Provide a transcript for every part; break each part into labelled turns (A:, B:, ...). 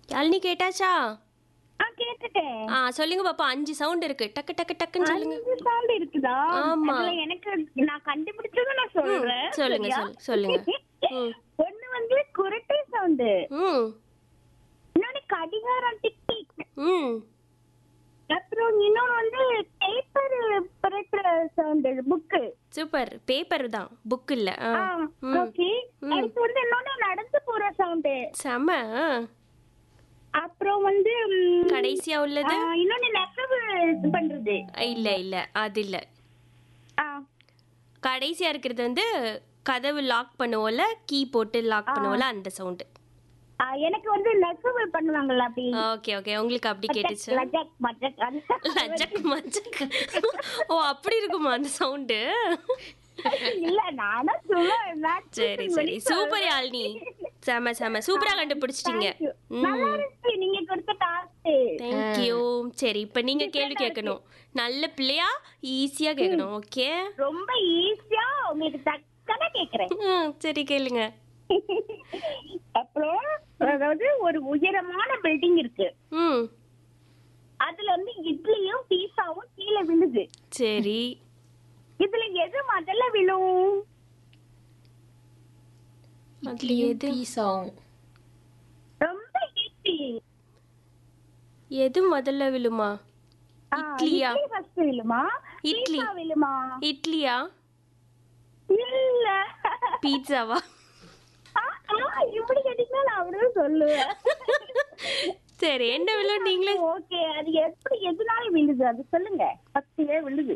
A: யாழினி கேட்டாச்சா
B: ஆ கேட்டுட்டேன்
A: ஆ சொல்லுங்க பாப்பா அஞ்சு சவுண்ட் இருக்கு டக்கு டக்கு டக்குன்னு சொல்லுங்க
B: அஞ்சு சவுண்ட் இருக்குதா
A: ஆமா.
B: அதுல எனக்கு நான் கண்டுபிடிச்சதை நான் சொல்றேன்
A: சொல்லுங்க
B: சரியா?
A: சொல் சொல்லுங்க ம்.
B: ஒண்ணு வந்து குரட்டை சவுண்டு
A: ம்
B: இன்னொன்னு கடிகாரம் டிக் டிக்
A: ம்
B: அப்புறம் இன்னொன்னு வந்து பேப்பர் புரட்டுற சவுண்டு புக்கு
A: சூப்பர் பேப்பர் தான் புக் இல்ல ஆ. ம்.
B: ஓகே அடுத்து வந்து இன்னொன்னு நடந்து போற சவுண்டு
A: செம ஆ.
B: அப்புறம் வந்து ம்,
A: கடைசியா
B: ஆ,
A: உள்ளது
B: இன்னொன்னு நெசவு இது பண்றது
A: இல்ல இல்ல அது இல்ல
B: ஆ,
A: கடைசியா இருக்கிறது வந்து கதவு லாக் பண்ணுவோம்ல கீ போட்டு லாக் பண்ணுவோம்ல அந்த சவுண்ட்
B: ஆ, எனக்கு வந்து நெசவு பண்ணுவாங்கல்ல அப்படி
A: ஓகே ஓகே உங்களுக்கு அப்படி கேட்டுச்சு
B: லஜக் மஜக் அது
A: லஜக் மஜக் ஓ அப்படி இருக்குமா அந்த சவுண்டு
B: இல்ல நானா சும்மா relax
A: சரி சரி
B: பண்ணி
A: சூப்பர் யாழ்னி செம செம சூப்பரா கண்டுபிடிச்சிட்டீங்க
B: Thank you. நல்லா இருந்துச்சு நீங்க கொடுத்த டாஸ்க்
A: தேங்க்யூ சரி இப்ப நீங்க கேள்வி கேட்கணும் நல்ல பிள்ளையா ஈஸியா கேட்கணும் ஓகே
B: ரொம்ப ஈஸியா உங்களுக்கு டக்குன்னு கேக்குறேன்
A: சரி கேளுங்க
B: அப்புறம் அதாவது ஒரு உயரமான பில்டிங் இருக்கு
A: ம்
B: அதுல வந்து இட்லியும் பீஸாவும் கீழே விழுது
A: சரி
B: இதுல எது முதல்ல விழும்
A: அதுல எது
C: பீஸாவும்
B: ரொம்ப ஈஸி
A: எது முதல்ல விழுமா இட்லியா
B: இட்லி ஃபர்ஸ்ட் விழுமா
A: இட்லி.
B: பீஸா விழுமா
A: இட்லியா
B: இல்ல
A: பீட்சாவா
B: ஆ, ஆ, இப்படி கேட்டீங்கன்னா நான் அப்படியே சொல்லுவேன்
A: சரி என்ன விழும் நீங்களே
B: ஓகே அது எப்படி எதுனால விழுது அது சொல்லுங்க ஃபர்ஸ்ட் விழுது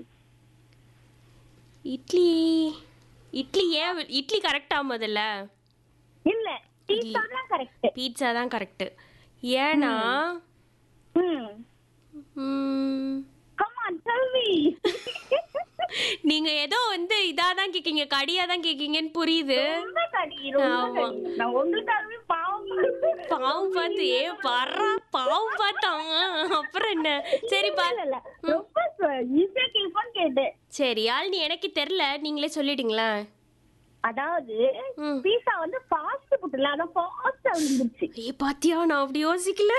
A: இட்லி இட்லி ஏன் வி- இட்லி கரெக்டா முதல்ல
B: இல்ல பீஸா தான் கரெக்ட்
A: பீட்சா தான் கரெக்ட் ஏன்னா
B: ம்
A: ம்,
B: கம் ஆன் டெல் மீ
A: நீங்க ஏதோ வந்து இதா தான் கேக்கீங்க கடியா தான் கேக்கீங்கன்னு புரியுது
B: ரொம்ப கடி ரொம்ப
A: ஆமா.
B: கடி நான் உங்களுக்காகவே பாவம்
A: பாவம் பார்த்து ஏ வர்றா பாவம் பார்த்தான் அப்புறம் என்ன சரி பா
B: இல்ல, இல்ல. ரொம்ப ஈஸியா கேட்போன்னு கேட்டேன்
A: சரி யாழ்னி எனக்கு தெரியல நீங்களே சொல்லிட்டீங்களா
B: அதாவது
A: ம்.
B: பீஸா வந்து ஃபாஸ்ட் ஃபுட்ல அதான் ஃபாஸ்டா விழுந்துருச்சு
A: ஏ பாத்தியா நான் அப்படி யோசிக்கல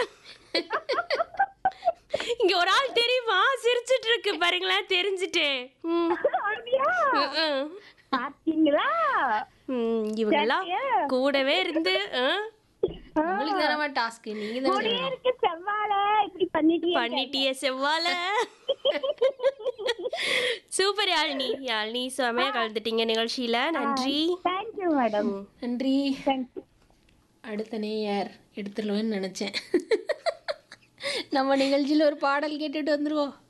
A: இங்க ஒரு ஆள் தெரியுமா சிரிச்சிட்டு இருக்கு பாருங்களேன் தெரிஞ்சுட்டு ம்.
B: அப்படியா
A: ம்,
B: பாத்தீங்களா
A: ம். இவங்கெல்லாம் கூடவே இருந்து ஆ,
C: உங்களுக்கு தானே டாஸ்க் நீங்க தானே
B: கூடயே இருக்கு செவ்வாழ இப்படி பண்ணிட்டீங்க
A: பண்ணிட்டிய செவ்வால சூப்பர் யாழினி யாழினி செமையா கலந்துட்டீங்க நிகழ்ச்சியில நன்றி
B: தேங்க்யூ மேடம்
C: நன்றி
B: தேங்க்யூ
C: அடுத்த நேயர் எடுத்துடலாம்னு நினைச்சேன் நம்ம நிகழ்ச்சியில் ஒரு பாடல் கேட்டுட்டு வந்துருவோம்